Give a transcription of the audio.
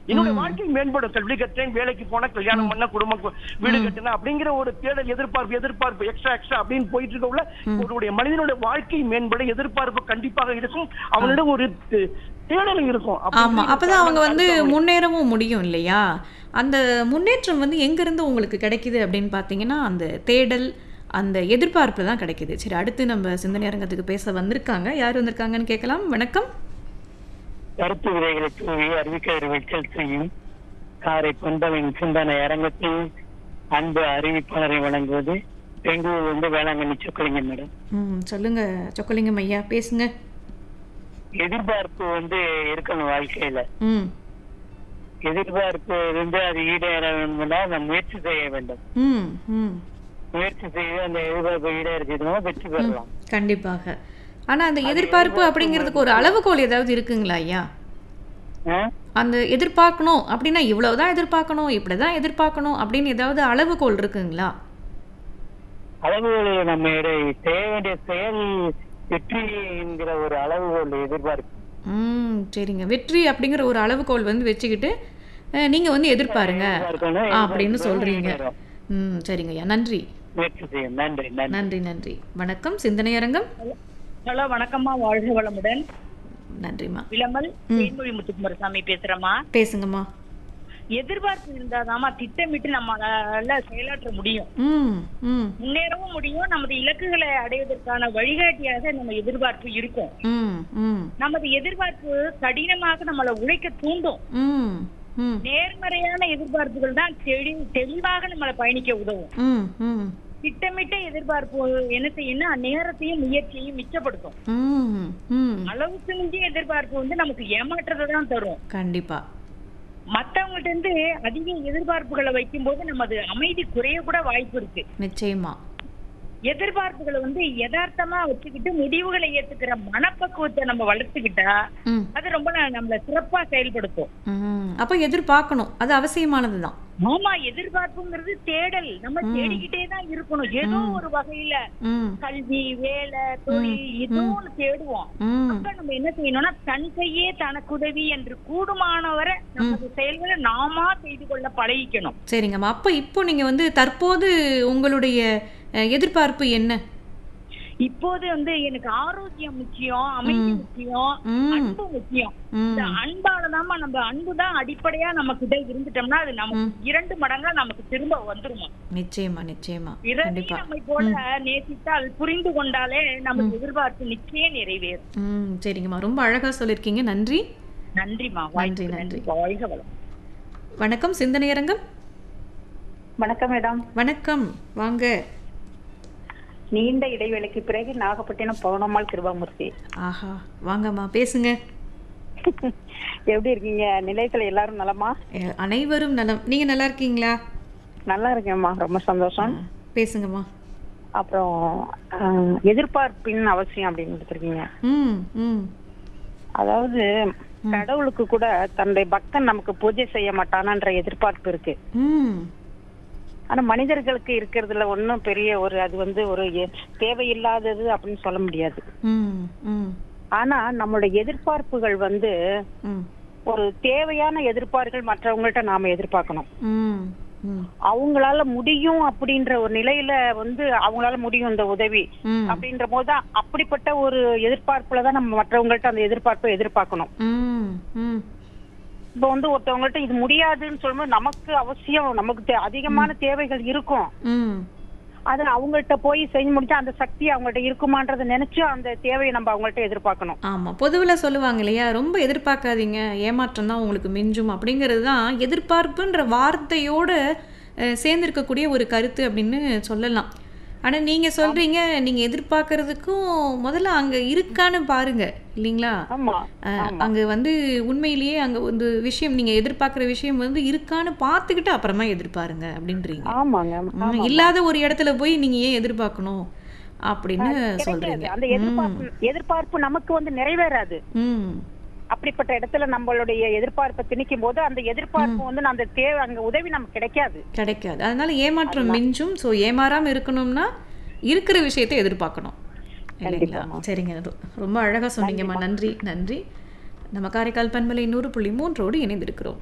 என்னுடைய வாழ்க்கை மேம்படும் கல்வி கற்றேன் வேலைக்கு போன கல்யாணம் பண்ண குடும்பம் கு- வீடு கட்டின அப்படிங்கிற ஒரு தேடல் எதிர்பார்ப்பு எதிர்பார்ப்பு எக்ஸ்ட்ரா எக்ஸ்ட்ரா அப்படின்னு போயிட்டு இருக்கக்குள்ள ஒருடைய மனிதனுடைய வாழ்க்கை மேம்பட எதிர்பார்ப்பு கண்டிப்பாக இருக்கும் அவனிடம் ஒரு தே- தேடல் இருக்கும் அப்படி ஆமா இப்படி அப்பதான் அவங்க வந்து அடுத்தவங்க- முன்னேறவும் முடியும் இல்லையா அந்த முன்னேற்றம் வந்து எங்கிருந்து உங்களுக்கு கிடைக்குது அப்படின்னு பார்த்தீங்கன்னா அந்த தேடல் அந்த எதிர்பார்ப்பு தான் கிடைக்குது சரி அடுத்து நம்ம சிந்தனை அரங்கத்துக்கு பேச வந்திருக்காங்க யார் வந்திருக்காங்கன்னு கேட்கலாம் வணக்கம் கருத்து விதைகளை தூவி அறிவிக்க வைக்கல் செய்யும் காரை பண்பலின் சிந்தனை அரங்கத்தில் அன்பு அறிவிப்பாளரை வழங்குவது பெங்களூர் வந்து வேளாங்கண்ணி சொக்கலிங்கம் மேடம் ம் சொல்லுங்க சொக்கலிங்கம் ஐயா பேசுங்க எதிர்பார்ப்பு வந்து இருக்கணும் வாழ்க்கையில ம் எதிர்பார்ப்பு இருந்து அது ஈடேற வேண்டும்னா நம்ம முயற்சி செய்ய வேண்டும் ம் ம் முயற்சி செய்து அந்த எதிர்பார்ப்பை ஈடேறிச்சிட்டோம்னா வெற்றி பெறலாம் கண்டிப்பாக ஆனா அந்த எதிர்பார்ப்பு அப்படிங்கிறதுக்கு ஒரு அளவுகோல் ஏதாவது இருக்குங்களா ஐயா ஆ? அந்த எதிர்பார்க்கணும் அப்படின்னா இவ்வளவுதான் எதிர்பார்க்கணும் இப்படிதான் எதிர்பார்க்கணும் அப்படின்னு ஏதாவது அளவுகோல் இருக்குங்களா அளவுகோல் நம்ம இட- செய்ய வேண்டிய செயல் வெற்றி என்கிற ஒரு அளவுகோல் எதிர்பார்ப்பு ம் சரிங்க வெற்றி அப்படிங்கிற ஒரு அளவுகோல் வந்து வச்சுக்கிட்டு அஹ், நீங்க வந்து எதிர்பாருங்க எதிர்பார்க்கணும், ஆ, அப்படின்னு எதிர்பார்க்கணும், சொல்றீங்க ஈடேறும். ம் சரிங்க ஐயா நன்றி முயற்சி செய்யும் நன்றி நன்றி நன்றி நன்றி வணக்கம் சிந்தனை அரங்கம் ஹலோ வணக்கம்மா வாழ்க வளமுடன் நன்றிம்மா விளமல் தேன்மொழி முத்துக்குமாரசாமி பேசுறேம்மா பேசுங்கம்மா எதிர்பார்ப்பு இருந்தாதாம்மா திட்டமிட்டு நம்மளால செயலாற்ற முடியும் ம் ம் முன்னேறவும் முடியும் நமது இலக்குகளை அடைவதற்கான வழிகாட்டியாக நம்ம எதிர்பார்ப்பு இருக்கும் ம் ம் நமது எதிர்பார்ப்பு கடினமாக நம்மளை உழைக்க தூண்டும் ம் ம் நேர்மறையான எதிர்பார்ப்புகள் தான் தெளி தெளிவாக நம்மளை பயணிக்க உதவும் ம் ம் திட்டமிட்ட எதிர்பார்ப்பு என்ன செய்யும்னா நேரத்தையும் முயற்சியையும் மிச்சப்படுத்தும் ம் ம் அளவுக்கு மிஞ்சிய எதிர்பார்ப்பு வந்து நமக்கு ஏமாற்றத்தை தான் தரும் கண்டிப்பா மத்தவங்கள்ட்ட இருந்து அதிக எதிர்பார்ப்புகளை வைக்கும்போது நமது அமைதி குறைய கூட வாய்ப்பு இருக்கு நிச்சயமா எதிர்பார்ப்புகளை வந்து யதார்த்தமா வச்சுக்கிட்டு முடிவுகளை ஏத்துக்கிற மனப்பக்குவத்தை நம்ம வளர்த்துக்கிட்டா ம் அது ரொம்ப ந- நம்மள சிறப்பா செயல்படுத்தும் ம் அப்போ எதிர்பார்க்கணும் அது அவசியமானது தான் ஆமா எதிர்பார்ப்புங்கிறது தேடல் நம்ம தேடிக்கிட்டே தான் இருக்கணும் ஏதோ ஒரு வகையில ம் கல்வி வேலை தொழில் ஏதோ ஒண்ணு தேடுவோம் ம் அப்ப நம்ம என்ன செய்யணும்னா தன் கையே தனக்குதவி என்று கூடுமானவரை நமது செயல்களை நாமா செய்து கொள்ள பழகிக்கணும் சரிங்கம்மா அப்போ இப்போ நீங்கள் வந்து தற்போது உங்களுடைய அஹ், எதிர்பார்ப்பு என்ன இப்போது வந்து எனக்கு ஆரோக்கியம் முக்கியம் அமைதி முக்கியம் ம் அன்பு முக்கியம் ம் இந்த அன்பாலதாம்மா நம்ம அன்பு தான் அடிப்படையா நம்ம கிட்ட இருந்துட்டோம்னா அது நமக்கு இரண்டு மடங்கா நமக்கு திரும்ப வந்துருமா நிச்சயமா நிச்சயமா பிறரையும் கண்டிப்பா நம்மை போல நேசித்தால் புரிந்து கொண்டாலே நமக்கு எதிர்பார்ப்பு நிச்சயம் நிறைவேறும் ம் சரிங்கம்மா ரொம்ப அழகாக சொல்லியிருக்கீங்க நன்றி நன்றிமா நன்றி, வாய்ப்புக்கு நன்றி. நன்றி வாழ்க வளம் வணக்கம் சிந்தனை அரங்கம் வணக்கம் மேடம் வணக்கம் வாங்க நீண்ட இடைவேளைக்கு பிறகு நாகப்பட்டினம் பௌர்ணம்மாள் கிருபாமூர்த்தி ஆஹா வாங்கம்மா பேசுங்க எப்படி இருக்கீங்க நிலையத்துல எல்லாரும் நலமா அஹ், அனைவரும் நலம் நீங்கள் நல்லா இருக்கீங்களா நல்லா இருக்கேம்மா ரொம்ப சந்தோஷம் பேசுங்கம்மா அப்புறம் ஆஹ், எதிர்பார்ப்பின் அவசியம் அப்படின்னு கொடுத்துருக்கீங்க ம் ம் அதாவது கடவுளுக்கு கூட தன்னுடைய பக்தன் நமக்கு பூஜை செய்ய மாட்டானான்ற எதிர்பார்ப்பு இருக்கு ம் ஆனா மனிதர்களுக்கு இருக்கிறதுல ஒண்ணும் பெரிய ஒரு அது வந்து ஒரு எ- தேவையில்லாதது அப்படின்னு சொல்ல முடியாது ம் ம் ஆனா நம்மளுடைய எதிர்பார்ப்புகள் வந்து ம் ஒரு தேவையான எதிர்பார்ப்புகள் மற்றவங்கள்ட்ட நாம எதிர்பார்க்கணும் ம் ம் அவங்களால முடியும் அப்படின்ற ஒரு நிலையில வந்து அவங்களால முடியும் இந்த உதவி ம் அப்படின்ற போதுதான் அப்படிப்பட்ட ஒரு எதிர்பார்ப்புல தான் நம்ம மற்றவங்கள்ட்ட அந்த எதிர்பார்ப்பை எதிர்பார்க்கணும் ம் ம் இப்போ வந்து ஒருத்தவங்கள்ட்ட இது முடியாதுன்னு சொல்லும்போது நமக்கு அவசியம் நமக்கு தே- அதிகமான தேவைகள் இருக்கும் ம் அது அவங்கள்ட்ட போய் செஞ்சு முடிச்சா அந்த சக்தி அவங்கள்ட்ட இருக்குமான்றதை நினைச்சு அந்த தேவையை நம்ம அவங்கள்ட்ட எதிர்பார்க்கணும் ஆமாம் பொதுவில் சொல்லுவாங்க இல்லையா ரொம்ப எதிர்பார்க்காதீங்க ஏமாற்றம் தான் உங்களுக்கு மிஞ்சும் அப்படிங்கிறது தான் எதிர்பார்ப்புன்ற வார்த்தையோட அஹ், சேர்ந்திருக்கக்கூடிய ஒரு கருத்து அப்படின்னு சொல்லலாம் ஆனால் நீங்கள் சொல்கிறீங்க நீங்கள் எதிர்பார்க்கறதுக்கும் முதல்ல அங்கே இருக்கான்னு பாருங்க இல்லைங்களா ஆமா அங்கே வந்து உண்மையிலேயே அங்கே வந்து விஷயம் நீங்கள் எதிர்பார்க்குற விஷயம் வந்து இருக்கான்னு பார்த்துக்கிட்டு அப்புறமா எதிர்பாருங்க அப்படின்றீங்க ஆமாங்க ம், இல்லாத ஒரு இடத்துல போய் நீங்கள் ஏன் எதிர்பார்க்கணும் அப்படின்னு சொல்கிறீங்க அந்த எதிர்பார்ப்பு எதிர்பார்ப்பு நமக்கு வந்து நிறைவேறாது ம் அப்படிப்பட்ட இடத்துல நம்மளுடைய எதிர்பார்ப்பை திணிக்கும் போது அந்த எதிர்பார்ப்பு வந்து அந்த தேவை அங்க உதவி நமக்கு கிடைக்காது கிடைக்காது அதனால ஏமாற்றம் மிஞ்சும் ஸோ ஏமாறாம இருக்கணும்னா இருக்கிற விஷயத்தை எதிர்பார்க்கணும் இல்லைங்களா சரிங்க ரொ- ரொம்ப அழகா சொன்னீங்கம்மா நன்றி நன்றி நம்ம காரைக்கால் பண்பலை நூறு புள்ளி மூன்றோடு இணைந்திருக்கிறோம்